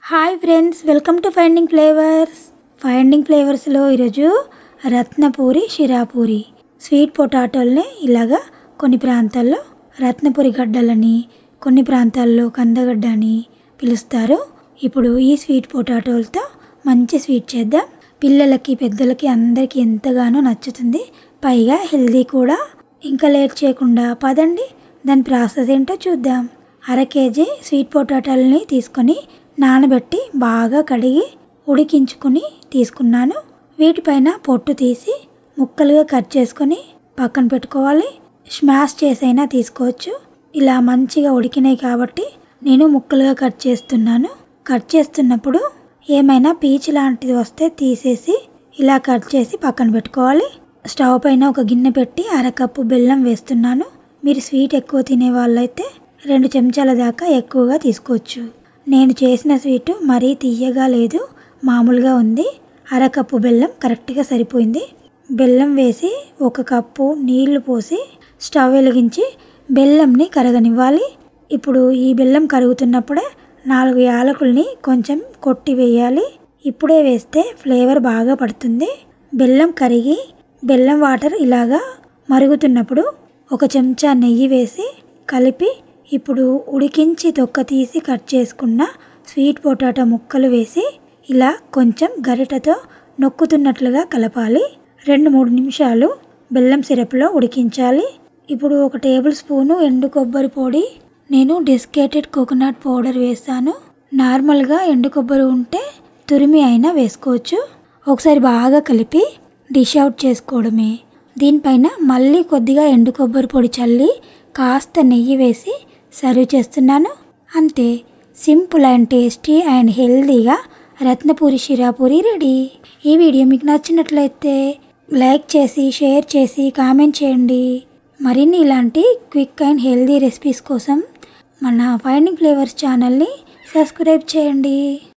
hi friends welcome to finding flavours finding ఫ్లేవర్స్లో ఈరోజు రత్నపూరి షిరాపూరి స్వీట్ పొటాటోల్ని ఇలాగా కొన్ని ప్రాంతాల్లో రత్నపూరి గడ్డలని కొన్ని ప్రాంతాల్లో కందగడ్డ అని పిలుస్తారు ఇప్పుడు ఈ స్వీట్ పొటాటోలతో మంచి స్వీట్ చేద్దాం పిల్లలకి పెద్దలకి అందరికీ ఎంతగానో నచ్చుతుంది పైగా హెల్దీ కూడా ఇంకా లేట్ చేయకుండా పదండి దాని ప్రాసెస్ ఏంటో చూద్దాం అర కేజీ స్వీట్ పొటాటోలని తీసుకొని నానబెట్టి బాగా కడిగి ఉడికించుకుని తీసుకున్నాను వీటిపైన పొట్టు తీసి ముక్కలుగా కట్ చేసుకొని పక్కన పెట్టుకోవాలి స్మాష్ చేసైనా తీసుకోవచ్చు ఇలా మంచిగా ఉడికినాయి కాబట్టి నేను ముక్కలుగా కట్ చేస్తున్నాను కట్ చేస్తున్నప్పుడు ఏమైనా పీచు లాంటిది వస్తే తీసేసి ఇలా కట్ చేసి పక్కన పెట్టుకోవాలి స్టవ్ పైన ఒక గిన్నె పెట్టి అరకప్పు బెల్లం వేస్తున్నాను మీరు స్వీట్ ఎక్కువ తినే వాళ్ళైతే రెండు చెంచాల దాకా ఎక్కువగా తీసుకోవచ్చు నేను చేసిన స్వీటు మరీ తీయగా లేదు మామూలుగా ఉంది అరకప్పు బెల్లం కరెక్ట్గా సరిపోయింది బెల్లం వేసి ఒక కప్పు నీళ్లు పోసి స్టవ్ వెలిగించి బెల్లంని కరగనివ్వాలి ఇప్పుడు ఈ బెల్లం కరుగుతున్నప్పుడే నాలుగు యాలకుల్ని కొంచెం కొట్టి వేయాలి ఇప్పుడే వేస్తే ఫ్లేవర్ బాగా పడుతుంది బెల్లం కరిగి బెల్లం వాటర్ ఇలాగా మరుగుతున్నప్పుడు ఒక చెంచా నెయ్యి వేసి కలిపి ఇప్పుడు ఉడికించి తొక్క తీసి కట్ చేసుకున్న స్వీట్ పొటాటో ముక్కలు వేసి ఇలా కొంచెం గరిటతో నొక్కుతున్నట్లుగా కలపాలి రెండు మూడు నిమిషాలు బెల్లం సిరప్లో ఉడికించాలి ఇప్పుడు ఒక టేబుల్ స్పూను ఎండు కొబ్బరి పొడి నేను డెస్కేటెడ్ కోకోనట్ పౌడర్ వేస్తాను నార్మల్గా ఎండు కొబ్బరి ఉంటే తురిమి అయినా వేసుకోవచ్చు ఒకసారి బాగా కలిపి డిష్ అవుట్ చేసుకోవడమే దీనిపైన మళ్ళీ కొద్దిగా ఎండు కొబ్బరి పొడి చల్లి కాస్త నెయ్యి వేసి సర్వ్ చేస్తున్నాను అంతే సింపుల్ అండ్ టేస్టీ అండ్ హెల్దీగా రత్నపూరి షిరాపూరి రెడీ ఈ వీడియో మీకు నచ్చినట్లయితే లైక్ చేసి షేర్ చేసి కామెంట్ చేయండి మరిన్ని ఇలాంటి క్విక్ అండ్ హెల్దీ రెసిపీస్ కోసం మన ఫైండింగ్ ఫ్లేవర్స్ ఛానల్ని సబ్స్క్రైబ్ చేయండి